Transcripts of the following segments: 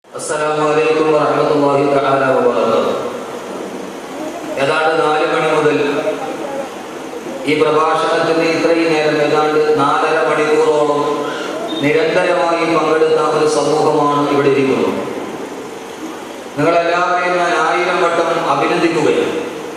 അസ്സലാമു അലൈക്കും വറഹ്മത്തുള്ളാഹി തആല വബറകാതുഹു ഏതാണ്ട് നാല് മണി മുതൽ ഈ പ്രഭാഷണത്തിന്റെ ഇത്രയും നേരം ഏതാണ്ട് നാലര മണിക്കൂറോളം നിരന്തരമായി പങ്കെടുത്ത ഒരു സമൂഹമാണ് ഇവിടെ ഇരിക്കുന്നത് നിങ്ങളെല്ലാവരെയും ഞാൻ ആയിരം വട്ടം അഭിനന്ദിക്കുകയാണ്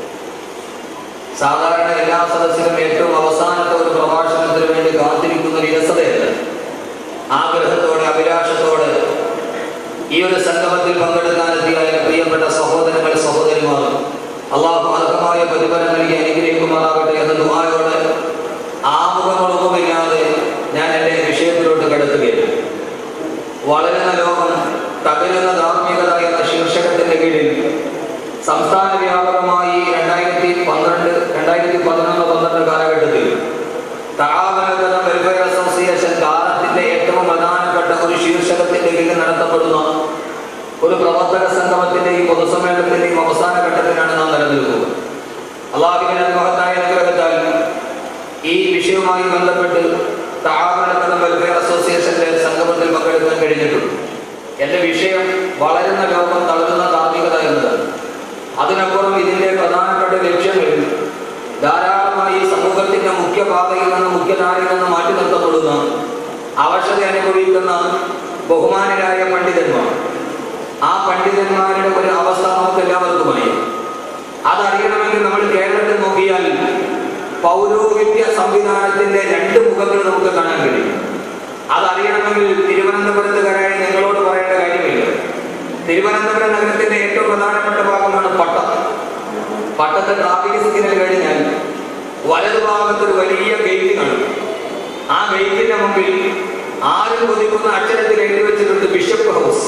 സാധാരണ എല്ലാ സദസ്സിലും ഏറ്റവും അവസാനത്തെ ഒരു പ്രഭാഷണത്തിന് വേണ്ടി കാത്തിരിക്കുന്ന വിരസതയല്ല ആഗ്രഹത്തോടെ അഭിലാഷത്തോടെ ഈ ഒരു സംഗമത്തിൽ പങ്കെടുക്കാനെത്തിയ എൻ്റെ പ്രിയപ്പെട്ട സഹോദരങ്ങൾ സഹോദരിമാർ അള്ളാഹു അർഹമായ പ്രതിഫലം നൽകി അനുഗ്രഹിക്കുമാറാകട്ടെ എന്ന ദുആയോടെ ആമുഖങ്ങളൊന്നുമില്ലാതെ ഞാൻ എൻ്റെ വിഷയത്തിലോട്ട് കിടത്തുകയാണ് വളരുന്ന ലോകം തകരുന്ന ധാർമ്മികത എന്ന ശീർഷകത്തിന്റെ കീഴിൽ സംസ്ഥാന വ്യാപകമായി രണ്ടായിരത്തി പന്ത്രണ്ട് രണ്ടായിരത്തി പതിനൊന്ന് പന്ത്രണ്ട് കാലഘട്ടത്തിൽ തടാവനഗത വെൽഫെയർ അസോസിയേഷൻ കാലത്തിന്റെ ഏറ്റവും പ്രധാനപ്പെട്ട ഒരു ശീർഷകത്തിന്റെ കീഴിൽ നടത്തപ്പെടുന്ന ഒരു പ്രവർത്തക സംഗമത്തിന്റെയും പൊതുസമ്മേളനത്തിന്റെയും അവസാന ഘട്ടത്തിലാണ് നാം നിലനിൽക്കുക അള്ളാഹുവിന്റെ മഹത്തായ അനുഗ്രഹത്താൽ ഈ വിഷയവുമായി ബന്ധപ്പെട്ട് താവനഗത വെൽഫെയർ അസോസിയേഷന്റെ സംഗമത്തിൽ പങ്കെടുക്കാൻ കഴിഞ്ഞിട്ടുണ്ട് എന്റെ വിഷയം വളരുന്ന ലോകം തളരുന്ന ധാർമ്മികത എന്നതാണ് അതിനപ്പുറം ഇതിന്റെ പ്രധാനപ്പെട്ട ലക്ഷ്യങ്ങൾ ധാരാളമായി സമൂഹത്തിന്റെ മുഖ്യപാതയിൽ നിന്ന് മുഖ്യധാരയിൽ നിന്ന് മാറ്റി നിർത്തപ്പെടുന്ന അവശത അനുഭവിക്കുന്ന ബഹുമാനരായ പണ്ഡിതന്മാർ ആ പണ്ഡിതന്മാരുടെ ഒരു അവസ്ഥ നമുക്ക് എല്ലാവർക്കുമായി അതറിയണമെങ്കിൽ നമ്മൾ കേരളത്തിൽ നോക്കിയാൽ പൗരോഹിത്യ സംവിധാനത്തിന്റെ രണ്ട് മുഖങ്ങൾ നമുക്ക് കാണാൻ കഴിയും അതറിയണമെങ്കിൽ തിരുവനന്തപുരത്തുകാരായ നിങ്ങളോട് പറയേണ്ട കാര്യമില്ല തിരുവനന്തപുരം നഗരത്തിന്റെ ഏറ്റവും പ്രധാനപ്പെട്ട ഭാഗമാണ് പട്ടം പട്ടത്തെ ട്രാഫിക് സിഗ്നൽ കഴിഞ്ഞാൽ വലതുഭാഗത്ത് ഒരു വലിയ ഗേറ്റ് കാണും ആ ഗേറ്റിന്റെ മുമ്പിൽ ആരും കൊതിക്കുന്ന അക്ഷരത്തിൽ എഴുതി വെച്ചിട്ടുണ്ട് ബിഷപ്പ് ഹൗസ്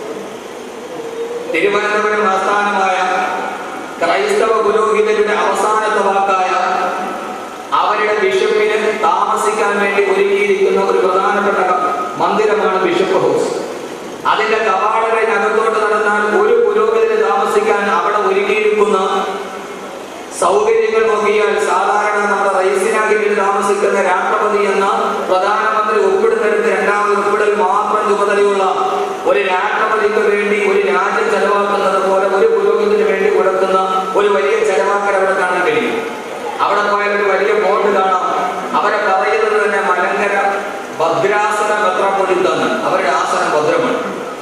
തിരുവനന്തപുരം ആസ്ഥാനമായ ക്രൈസ്തവ പുരോഹിതരുടെ അവസാനത്തെ വാക്കായ അവരുടെ ബിഷപ്പിന് താമസിക്കാൻ വേണ്ടി ഒരുക്കിയിരിക്കുന്ന ഒരു പ്രധാനപ്പെട്ട മന്ദിരമാണ് ബിഷപ്പ് ഹൗസ് അതിന്റെ കവാടത്തിനകത്തോട്ട് നടന്നാൽ ഒരു പുരോഹിതന് താമസിക്കാൻ അവിടെ ഒരുക്കിയിരിക്കുന്ന സൗകര്യങ്ങൾ നോക്കിയാൽ സാധാരണ നമ്മുടെ റൈസിനാഗിരിയിൽ താമസിക്കുന്ന രാഷ്ട്രപതി എന്ന പ്രധാനമന്ത്രി ഒപ്പിടുന്നിടത്ത് രണ്ടാമത് ഒപ്പിടൽ മാത്രം ചുമതലയുള്ള ഒരു രാഷ്ട്രപതിക്ക് വേണ്ടി ഒരു രാജ്യം ചെലവാക്കുന്നത് പോലെ ഒരു പുരോഹിതന് വേണ്ടി കൊടുക്കുന്ന ഒരു വലിയ ചെലവാക്കൽ അവിടെ കാണാൻ കഴിയും അവിടെ പോയാൽ ഒരു വലിയ ബോർഡ് കാണാം അവരെ പറയുന്നത് തന്നെ മലങ്കര ഭദ്രാസന മെത്രാപ്പൊലിത്താണ് അവരുടെ ആസനം ഭദ്രമാണ്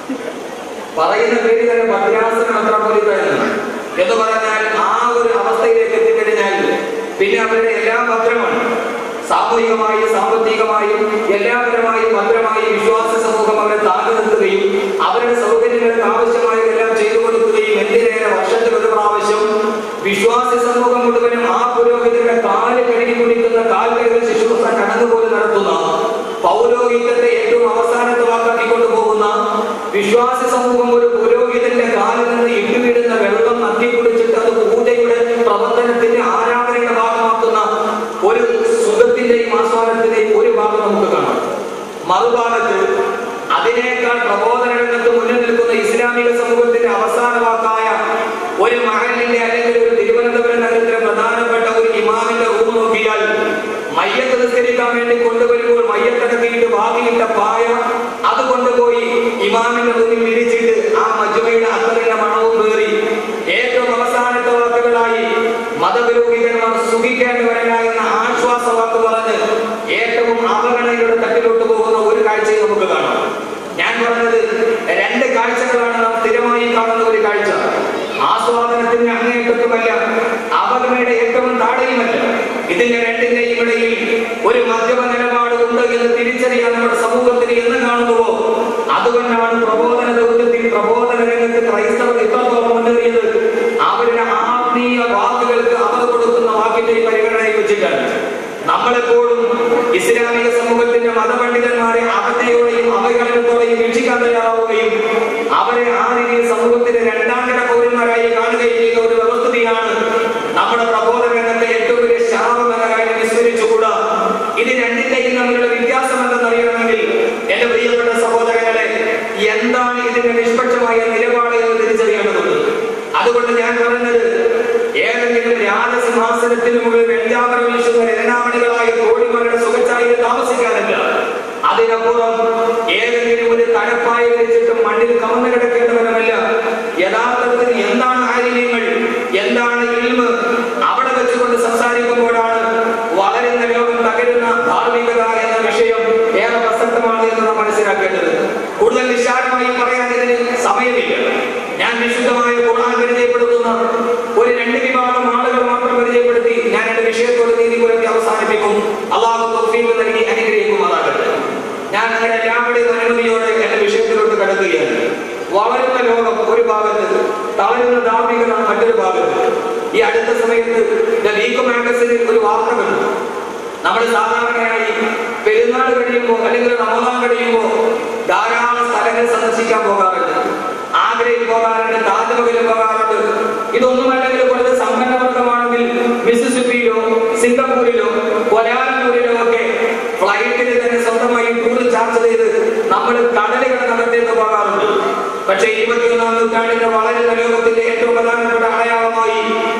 പറയുന്ന പേര് തന്നെ ഭദ്രാസന മെത്രാപ്പൊലിത്ത എന്നാണ് എന്ന് പറഞ്ഞാൽ ആ ഒരു അവസ്ഥയിലേക്ക് എത്തിക്കഴിഞ്ഞാൽ പിന്നെ അവരുടെ എല്ലാം ഭദ്രമാണ് സാമൂഹികമായും സാമ്പത്തികമായും എല്ലാപരമായും ഭദ്രമായി വിശ്വാസ സമൂഹം അവരെ താങ്ങി നിർത്തുകയും അവരുടെ സൗകര്യങ്ങൾക്ക് ആവശ്യമായതെല്ലാം ചെയ്തു കൊടുക്കുകയും എന്തിനേറെ വർഷത്തിൽ ഒരു പ്രാവശ്യം വിശ്വാസി സമൂഹം മുഴുവനും ആ പുരോഹിതരുടെ കാല് കഴുകി കുടിക്കുന്ന കാൽകഴുകൽ ശുശ്രൂഷ കടന്നുപോലെ നടത്തുന്ന പൗരോഹിത്യത്തെ ഏറ്റവും അവസാനത്തെ വാക്കാക്കി കൊണ്ടുപോകുന്ന വിശ്വാസി സമൂഹം ഒരു പുരോഹിതന്റെ കാലിൽ നിന്ന് ഇട്ടുവിടുന്ന വെള്ളം നക്കി കുടിച്ചിട്ട് അത് പൂജയുടെ പ്രവർത്തനത്തിന്റെ ആരാധനയുടെ ഭാഗമാക്കുന്ന ഒരു സുഖത്തിന്റെയും ആസ്വാദനത്തിന്റെയും ഒരു ഭാഗം നമുക്ക് കാണാം മറുഭാഗത്ത് അതിനേക്കാൾ പ്രബോധന രംഗത്ത് മുന്നിൽ നിൽക്കുന്ന ഇസ്ലാമിക സമൂഹത്തിന്റെ അവസാന വാക്കായ ഒരു മഹലിന്റെ അല്ലെങ്കിൽ ഒരു തിരുവനന്തപുരം നഗരത്തിലെ പ്രധാനപ്പെട്ട ഒരു ഇമാമിന്റെ റൂം നോക്കിയാൽ മയ്യത്ത് നിസ്കരിക്കാൻ വേണ്ടി കൊണ്ടുവരുമ്പോൾ മയ്യത്തടക്കിയിട്ട് ബാക്കിയിട്ട പായ അത് കൊണ്ടുപോയി ഇമാമിന്റെ മുന്നിൽ വിരിച്ചിട്ട് ആ മജുമയുടെ അത്തറിന്റെ മണവും കയറി ഏറ്റവും അവസാനത്തെ വാക്കുകളായി മതപുരോഹിതന്മാർ സുഖിക്കേണ്ടവരല്ല എന്ന ആശ്വാസ വാക്ക് പറഞ്ഞ് ഏറ്റവും അവഗണനയുടെ തട്ടിലോട്ട് പോകുന്ന ഒരു കാഴ്ചയും നമുക്ക് കാണാം ഞാൻ പറഞ്ഞത് രണ്ട് കാഴ്ചകളാണ് നാം സ്ഥിരമായി കാണുന്ന ഒരു കാഴ്ച ആസ്വാദനത്തിന്റെ അങ്ങേയറ്റത്തുമല്ല അവഗണനയുടെ ഏറ്റവും താഴെയുമല്ല ഇതിന്റെ രണ്ടിന്റെയും ഇടയിൽ ഒരു മദ്യപ നിലപാട് ഉണ്ട് എന്ന് തിരിച്ചറിയാൻ നമ്മുടെ സമൂഹത്തിന് എന്ന് കാണുന്നുവോ അതുകൊണ്ടാണ് പ്രബോധന ദൗത്യത്തിൽ പ്രബോധന രംഗത്ത് ക്രൈസ്തവർ ഇത്രത്തോളം മുന്നേറിയത് അവരുടെ ആത്മീയ വാക്കുകൾക്ക് അവർ കൊടുക്കുന്ന വാക്കിന്റെ പരിഗണനയിൽ വെച്ചിട്ടാണ് നമ്മളെപ്പോഴും ഇസ്ലാമിക സമൂഹത്തിന്റെ മതപണ്ഡിതന്മാരെ അവജ്ഞയോടെയും അവഹേളനത്തോടെയും വീക്ഷിക്കാൻ തയ്യാറാവുകയും അവരെ ആ രീതിയിൽ സമൂഹത്തിന്റെ രണ്ടാം കിട പൗരന്മാരായി കാണുകയും ചെയ്യുന്ന ഒരു വ്യവസ്ഥിതിയാണ് നമ്മുടെ പ്രബോധന രംഗത്തെ ഏറ്റവും വലിയ ശാപം എന്ന കാര്യം വിസ്മരിച്ചുകൂടാ ഇത് രണ്ടിന്റെയും തമ്മിലുള്ള വ്യത്യാസം എന്തെന്ന് അറിയണമെങ്കിൽ എന്റെ പ്രിയപ്പെട്ട സഹോദരങ്ങളെ എന്താണ് ഇതിന്റെ നിഷ്പക്ഷമായ നിലപാട് എന്ന് തിരിച്ചറിയേണ്ടതുണ്ട് അതുകൊണ്ട് ഞാൻ പറഞ്ഞത് ഏതെങ്കിലും രാജസിംഹാസനത്തിന് മുകളിൽ വെഞ്ചാമരം വീശുന്ന രചനാമണികളായ തോടിമാരുടെ സുഖച്ചായിൽ താമസിക്കാനല്ല അതിനപ്പുറം ഏതെങ്കിലും ഒരു തലപ്പായ വെച്ചിട്ട് മണ്ണിൽ കമന്നു കിടക്കുക വളരുന്ന ലോകം ഒരു ഭാഗത്ത് തളരുന്ന ധാർമ്മികത മറ്റൊരു ഭാഗത്ത് ഈ അടുത്ത സമയത്ത് ദ വീക്ക് മാഗസിനിൽ ഒരു വാർത്ത കണ്ടു നമ്മൾ സാധാരണയായി പെരുന്നാൾ കഴിയുമ്പോൾ അല്ലെങ്കിൽ റമദാൻ കഴിയുമ്പോൾ ധാരാളം സ്ഥലങ്ങൾ സന്ദർശിക്കാൻ പോകാറുണ്ട് ആഗ്രയിൽ പോകാറുണ്ട് താജ്മഹലിൽ പോകാറുണ്ട് ഇതൊന്നുമല്ലെങ്കിൽ കുറച്ച് സമ്പന്നവർഗമാണെങ്കിൽ മിസിസിപ്പിയിലോ സിംഗപ്പൂരിലോ കൊലാലൂരിലോ ഒക്കെ ഫ്ലൈറ്റിൽ തന്നെ സ്വന്തമായി ടൂർ ചാർജ് ചെയ്ത് നമ്മൾ കടലുകൾ നടത്തേക്ക് പോകാറുണ്ട് പക്ഷേ ഇരുപത്തിയൊന്നാം നൂറ്റാണ്ടിന്റെ വളരുന്ന ലോകത്തിന്റെ ഏറ്റവും പ്രധാനപ്പെട്ട അടയാളമായി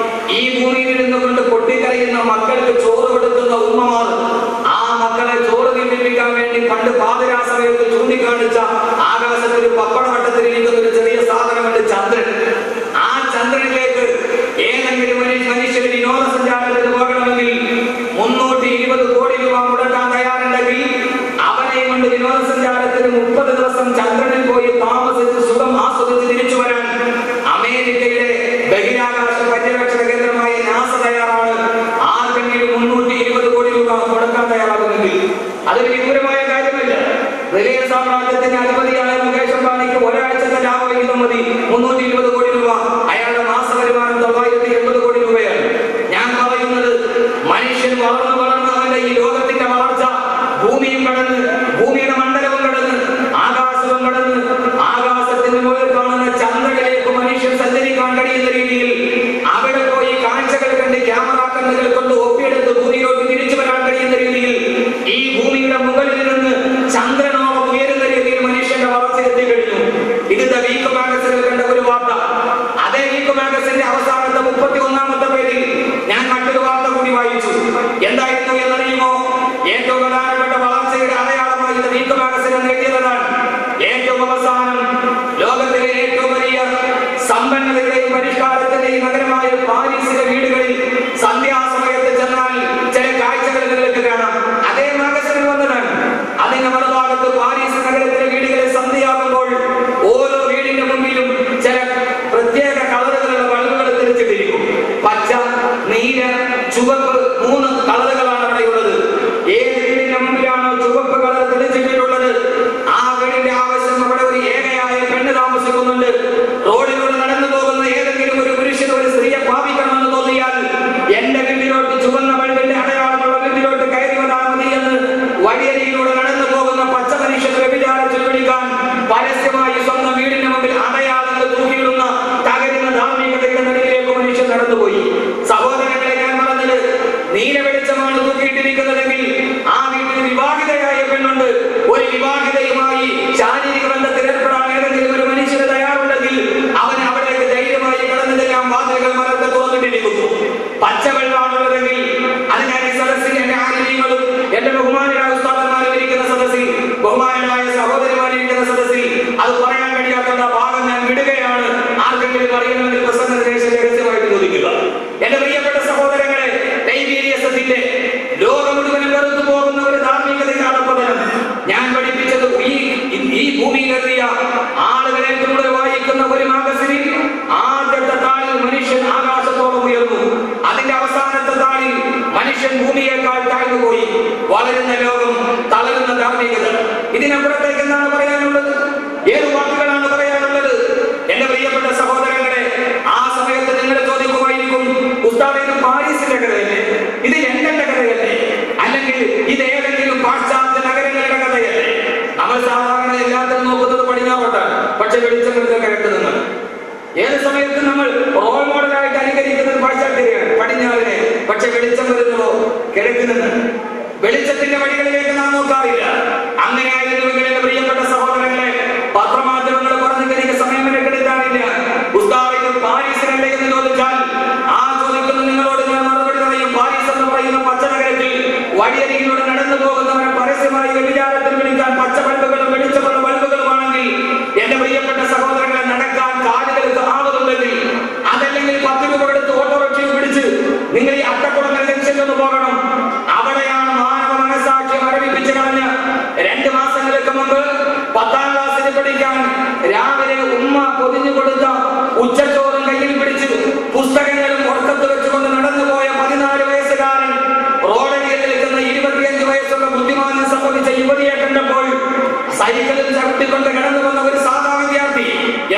ഈ ഭൂമിയിൽ നിന്നുകൊണ്ട് പൊട്ടിക്കരയുന്ന മക്കൾക്ക് ചോറ് കൊടുക്കുന്ന ഉമ്മമാർ ആ മക്കളെ ചോറ് തിന്നിപ്പിക്കാൻ വേണ്ടി പണ്ട് പാതിരാ സമയത്ത് ചൂണ്ടിക്കാണിച്ച ആകാശത്തിൽ പപ്പടവട്ടത്തിൽ ഇരിക്കുന്ന ഒരു ചെറിയ സാധനമുണ്ട് ചന്ദ്രൻ ആ ചന്ദ്രനിലേക്ക് ഏതെങ്കിലും ഒരു മനുഷ്യന് വിനോദസഞ്ചാരത്തിന് പോകണമെങ്കിൽ മുന്നൂറ്റി ഇരുപത് കോടി രൂപ മുടക്കാൻ തയ്യാറുണ്ടെങ്കിൽ അവനെ കൊണ്ട് വിനോദസഞ്ചാരത്തിന് മുപ്പത് ദിവസം ചന്ദ്രനിൽ പോയി താമസിച്ച് സുഖം ആസ്വദിച്ച് തിരിച്ചു വരാൻ അമേരിക്കയുടെ ബഹിരാകാശ പര്യവേക്ഷണ കേന്ദ്രമായ നാസ തയ്യാറാണ് ആർക്കെങ്കിലും മുന്നൂറ്റി ഇരുപത് കോടി രൂപ മുടക്കാൻ തയ്യാറാകുമെങ്കിൽ അതൊരു വിദൂരമായ കാര്യമല്ല റിലയൻസ് സാമ്രാജ്യത്തിന്റെ അധിപതിയായ മുകേഷ് അംബാനിക്ക് ഒരാഴ്ചത്തെ ലാഭവിഹിതം മതി മുന്നൂറ്റി ഇരുപത് കോടി രൂപ അയാളുടെ മാസ വരുമാനം തൊള്ളായിരത്തി എൺപത് കോടി രൂപയാണ് ഞാൻ പറയുന്നത് മനുഷ്യൻ വളർന്നു വളർന്ന് അവന്റെ ഈ ലോകത്തിന്റെ വളർച്ച ഭൂമിയും കടന്ന് ഭൂമിയുടെ മണ്ഡലവും കടന്ന് ആകാശവും കടന്ന് ആകാശത്തിന് മുകളിൽ കാണുന്ന ചന്ദ്രനിലേക്ക് മനുഷ്യൻ സഞ്ചരിക്കാൻ കഴിയുന്ന രീതിയിൽ അവിടെ പോയി കാഴ്ചകൾ കണ്ട് ക്യാമറ കണ്ണുകൾ കൊണ്ട് ഒപ്പിയെടുത്ത് ഭൂമിയിലോട്ട് തിരിച്ചു വരാൻ കഴിയുന്ന രീതിയിൽ ഈ ഭൂമിയുടെ മുകളിൽ നിന്ന് ചന്ദ്രനോളം ഉയരുന്ന രീതിയിൽ മനുഷ്യന്റെ വളർച്ച എത്തിക്കഴിഞ്ഞു ഇത് ദ വീക്ക് മാഗസിനിൽ കണ്ട ഒരു വാർത്ത അതേ വീക്ക് മാഗസിന്റെ അവസാനത്തെ മുപ്പത്തി ഒന്നാമത്തെ പേരിൽ ഞാൻ മറ്റൊരു വാർത്ത കൂടി വായിച്ചു എന്തായിരുന്നു എന്നറിയുമോ ഏറ്റവും പ്രധാനപ്പെട്ട വളർച്ചയുടെ അടയാളമായി ഇത് വീക്ക് മാഗസിൻ എന്ന് എഴുതിയതാണ് ഏറ്റവും അവസാനം ലോകത്തിലെ ഏറ്റവും വലിയ സമ്പന്നതയുടെയും പരിഷ്കാരത്തിന്റെയും നഗരമായ പാരീസിലെ വീടുകളിൽ സന്ധ്യാസമയത്ത് ചെന്നാൽ ചില കാഴ്ചകൾ നിങ്ങൾക്ക് കാണാം അതേ മാഗസിനിൽ വന്നതാണ് അതിന്റെ മറുഭാഗത്ത് പാരീസ് നഗരത്തിലെ വീടുകളിൽ സന്ധ്യയാകുമ്പോൾ ഓരോ വീടിന്റെ മുമ്പിലും ചില പ്രത്യേക കളറുകളുള്ള ബൾബുകൾ തെളിച്ചിട്ടിരിക്കും പച്ച നീല ചുവപ്പ് മൂന്ന് കളറുകളാണ് അവിടെയുള്ളത് ഏത് വീടിന്റെ മുമ്പിലാണോ ചുവപ്പ് കളർ തെളിച്ചിട്ടുള്ളത് ആ വീടിന്റെ ആവശ്യം അവിടെ ഒരു ഏകയായ പെണ്ണ് താമസിക്കുന്നുണ്ട് റോഡിലൂടെ നടന്നു പോകുന്ന ഏതെങ്കിലും ഒരു പുരുഷൻ ഒരു സ്ത്രീയെ പാപിക്കണമെന്ന് തോന്നിയാൽ എന്റെ വീട്ടിലോട്ട് ചുവന്ന ബൾബിന്റെ അടയാളമുള്ള വീട്ടിലോട്ട് കയറി വന്നാൽ മതി എന്ന് വഴിയരിയിലൂടെ നടന്നു പോകുന്ന പച്ച മനുഷ്യൻ വ്യഭിചാരത്തിൽ പിടിക്കാൻ പരസ്യമായി സ്വന്തം വീടിന് മുമ്പിൽ അടയാളങ്ങൾ തൂക്കിയിടുന്ന തകരുന്ന ധാർമ്മികതയുടെ നടുവിലേക്ക് മനുഷ്യൻ നടന്നുപോയി സഹോദരങ്ങളെ ഞാൻ പറഞ്ഞത് നീല വെളിച്ചമാണ് തൂക്കിയിട്ടിരിക്കുന്നതെങ്കിൽ ആ വീട്ടിൽ വിവാഹിതയായ പെണ്ണുണ്ട് ഒരു വിവാഹിതയുമായി ശാരീരിക ബന്ധത്തിൽ ഏർപ്പെടാൻ ഏതെങ്കിലും ഒരു മനുഷ്യന് തയ്യാറുണ്ടെങ്കിൽ അവൻ അവിടേക്ക് ധൈര്യമായി കടന്നു ചെല്ലാൻ വാതിലുകൾ മരത്തെ തുറന്നിട്ടിരിക്കുന്നു പച്ചവെള്ളമാണുള്ളതെങ്കിൽ അത് ഞാൻ ഈ സദസ്സിൽ എന്റെ ആഗ്രഹങ്ങളും എന്റെ ബഹുമാനായ ഉസ്താദന്മാരും ഇരിക്കുന്ന സദസ്സിൽ ബഹുമാനായ സഹോദരിമാരും ഇരിക്കുന്ന സദസ്സിൽ അത് പറയാൻ കഴിയാത്ത ഭാഗം ഞാൻ വിടുകയാണ് ആർക്കെങ്കിലും അറിയണമെങ്കിൽ പ്രസംഗത്തിന് ശേഷം രഹസ്യമായിട്ട് ചോദിക്കുക എന്റെ പ്രിയപ്പെട്ട സഹോദരങ്ങളെ ദൈവീര്യസത്തിന്റെ ലോകം മുഴുവനും വെറുത്തു പോകുന്ന ഒരു ധാർമ്മികതയുടെ അടപ്പതനം ഞാൻ പഠിപ്പിച്ചത് ഈ ഈ ഭൂമിയിലെത്തിയ ആളുകൾ ഏറ്റവും കൂടുതൽ വായിക്കുന്ന ഒരു മാഗസിനിൽ ആദ്യത്തെ താളിൽ മനുഷ്യൻ ആകാശത്തോളം ഉയർന്നു അതിന്റെ അവസാനത്തെ താളിൽ മനുഷ്യൻ ഭൂമിയേക്കാൾ താഴ്ന്നുപോയി വളരുന്ന ലോകം തളരുന്ന ധാർമ്മികത ഇതിനപ്പുറത്തേക്ക് എന്താണ് പറയാനുള്ളത് ഏത് വാക്കുകളാണ് പറയാനുള്ളത് എന്റെ പ്രിയപ്പെട്ട സഹോദരങ്ങളെ ആ സമയത്ത് നിങ്ങൾ ചോദിക്കുമായിരിക്കും ഉസ്താദ് ഇത് പാരീസിന്റെ കഥയല്ലേ ഇത് ലണ്ടന്റെ കഥയല്ലേ അല്ലെങ്കിൽ ഇത് ഏതെങ്കിലും പാശ്ചാത്യ നഗരങ്ങളുടെ കഥയല്ലേ നമ്മൾ സാധാരണ എല്ലാത്തിനും നോക്കുന്നത് പടിഞ്ഞാറോട്ടാണ് പക്ഷെ വെളിച്ചം വരുന്ന കിഴക്ക് നിന്ന് ഏത് സമയത്തും നമ്മൾ റോൾ മോഡലായിട്ട് അനുകരിക്കുന്നത് പാശ്ചാത്യരെയാണ് പടിഞ്ഞാറിനെ പക്ഷെ വെളിച്ചം വരുന്നതോ കിഴക്ക് നിന്ന് വെളിച്ചത്തിന്റെ വഴികളിലേക്ക് നാം നോക്കാറില്ല അങ്ങനെയായിരുന്നുവെങ്കിൽ എന്റെ പ്രിയപ്പെട്ട സഹോദരങ്ങളെ പത്രമാധ്യമങ്ങൾ പറഞ്ഞിട്ട് എനിക്ക് സമയം മെനക്കെടുക്കാനില്ല ഉസ്താദ് ഇത് പാരീസിനല്ലേ എന്ന് ചോദിച്ചാൽ ആ ചോദിക്കുന്ന നിങ്ങളോട് ഞാൻ മറുപടി പറയും പാരീസ് എന്ന് പറയുന്ന പച്ചനഗരത്തിൽ വഴിയരികിലൂടെ നടന്നു പോകുന്നവരെ പരസ്യമായി വ്യഭിചാരത്തിൽ വിളിക്കാൻ പച്ച ബൾബുകളും വെളിച്ചമുള്ള ബൾബുകളുമാണെങ്കിൽ എന്റെ പ്രിയപ്പെട്ട സഹോദരങ്ങളെ നടക്കാൻ കാലുകൾക്ക് ആവതുണ്ടെങ്കിൽ അതല്ലെങ്കിൽ പത്ത് രൂപ എടുത്ത് ഓട്ടോറിക്ഷയിൽ പിടിച്ച് നിങ്ങൾ ഈ അട്ടക്കുളങ്ങൾ ജംഗ്ഷനിൽ പോകണം അവിടെയാണ് മാനവ മനസാക്ഷി മരവിപ്പിച്ച് കളഞ്ഞ രണ്ട് മാസങ്ങൾക്ക് മുമ്പ് പത്താം ക്ലാസ്സിൽ പഠിക്കാൻ രാവിലെ ഉമ്മ പൊതിഞ്ഞു കൊടുത്ത ഉച്ചച്ചോറും കയ്യിൽ പിടിച്ച് പുസ്തകങ്ങളും ഉറക്കത്ത് വെച്ചുകൊണ്ട് നടന്നുപോയ പതിനാല് വയസ്സുകാരൻ റോഡരികിൽ നിൽക്കുന്ന ഇരുപത്തിയഞ്ച് വയസ്സുള്ള ബുദ്ധിമാനം സംഭവിച്ച യുവതിയെ കണ്ടപ്പോൾ സൈക്കിളിൽ ചവിട്ടിക്കൊണ്ട് കടന്നു വന്ന ഒരു സാധാ വിദ്യാർത്ഥി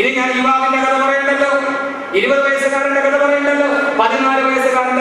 ഇനി ഞാൻ യുവാവിന്റെ കഥ പറയണ്ടല്ലോ ഇരുപത് വയസ്സുകാരന്റെ കഥ പറയണ്ടല്ലോ പതിനാല് വയസ്സുകാരന്റെ